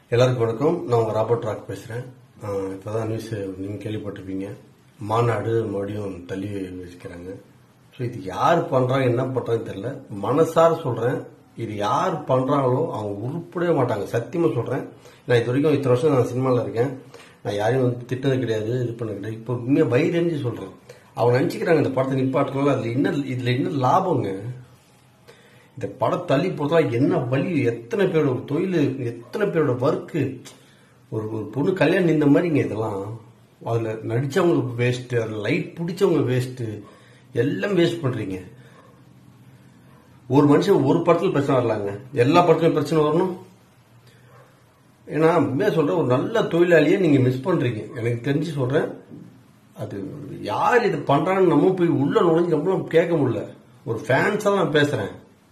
எல்லாருக்கும் வணக்கம் நான் உங்க ராபர்ட் ராக் பேசுறேன் ஆஹ் இப்பதான் நியூஸ் நீங்க கேள்விப்பட்டிருப்பீங்க மாநாடு மறுபடியும் தள்ளி வச்சுக்கிறாங்க ஸோ இது யார் பண்றாங்க என்ன பண்றாங்கன்னு தெரியல மனசார சொல்றேன் இது யார் பண்றாங்களோ அவங்க உருப்படவே மாட்டாங்க சத்தியமா சொல்றேன் நான் இது வரைக்கும் இத்தனை வருஷம் நான் சினிமாவில் இருக்கேன் நான் யாரையும் வந்து திட்டது கிடையாது இது பண்ண கிடையாது இப்போ உண்மையாக வயிறறிஞ்சு சொல்றேன் அவங்க நினைச்சுக்கிறாங்க இந்த படத்தை நிப்பாட்டலாம் அதுல என்ன இதுல என்ன லாபங்க இந்த படம் தள்ளி போறதா என்ன வழி எத்தனை பேரோட தொழில் எத்தனை பேரோட ஒர்க்கு ஒரு ஒரு பொண்ணு கல்யாணம் இந்த மாதிரிங்க இதெல்லாம் அதுல நடிச்சவங்க வேஸ்ட் அதுல லைட் பிடிச்சவங்க வேஸ்ட் எல்லாம் வேஸ்ட் பண்றீங்க ஒரு மனுஷன் ஒரு படத்துல பிரச்சனை வரலாங்க எல்லா படத்துலயும் பிரச்சனை வரணும் ஏன்னா உண்மையா சொல்றேன் ஒரு நல்ல தொழிலாளியை நீங்க மிஸ் பண்றீங்க எனக்கு தெரிஞ்சு சொல்றேன் அது யார் இது பண்றான்னு நம்ம போய் உள்ள நுழைஞ்சு நம்மளும் கேட்க முடியல ஒரு ஃபேன்ஸா நான் பேசுறேன்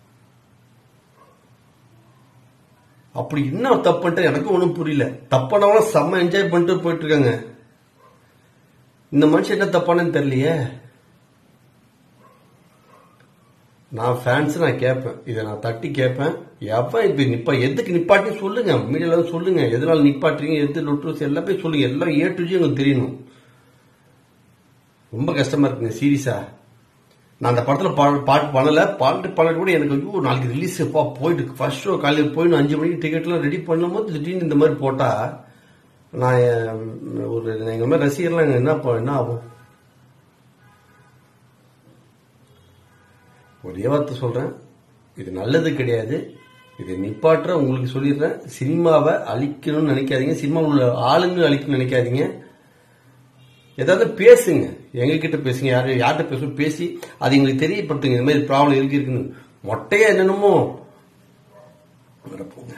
அப்படி என்ன தப்பு பண்ணிட்டு எனக்கும் ஒன்றும் புரியல தப்பானவங்களும் செம்ம என்ஜாய் பண்ணிட்டு போயிட்டு இருக்காங்க இந்த மனுஷன் என்ன தப்பானு தெரியலையே நான் ஃபேன்ஸ் நான் கேட்பேன் இதை நான் தட்டி கேட்பேன் எவன் இப்ப நிப்பா எதுக்கு நிப்பாட்டி சொல்லுங்க மீடியால வந்து சொல்லுங்க எதனால நிப்பாட்டுறீங்க எது லொட்டு எல்லாமே சொல்லுங்க எல்லாம் ஏ டு ஜி உங்களுக்கு தெரியணும் ரொம்ப கஷ்டமா இருக்குங்க சீரியஸா நான் அந்த படத்துல பா- பாட்டு பண்ணல பாட்டு பண்ணல கூட எனக்கு ஐயோ நாளைக்கு ரிலீஸ் பா போயிட்டு ஃபர்ஸ்ட் ஷோ காலையில் போயிடும் அஞ்சு மணிக்கு டிக்கெட்லாம் ரெடி பண்ணும்போது திடீர்னு இந்த மாதிரி போட்டா நான் என் ஒரு எங்க மாதிரி ரசிகர்லாம் என்ன ப- என்ன ஆகும் ஒரே வார்த்தை சொல்றேன் இது நல்லது கிடையாது இது நிப்பாட்டுற உங்களுக்கு சொல்லிடுறேன் சினிமாவை அழிக்கணும்னு நினைக்காதீங்க சினிமாவில் உள்ள ஆளுங்க அழிக்கணும்னு நினைக்காதீங்க ஏதாவது பேசுங்க எங்க கிட்ட பேசுங்க யாரு யார்கிட்ட பேசணும் பேசி அது எங்களுக்கு தெரியப்படுத்துங்க இந்த மாதிரி ப்ராப்ளம் இருக்கு இருக்குன்னு மொட்டையா என்னென்னமோ நடப்போங்க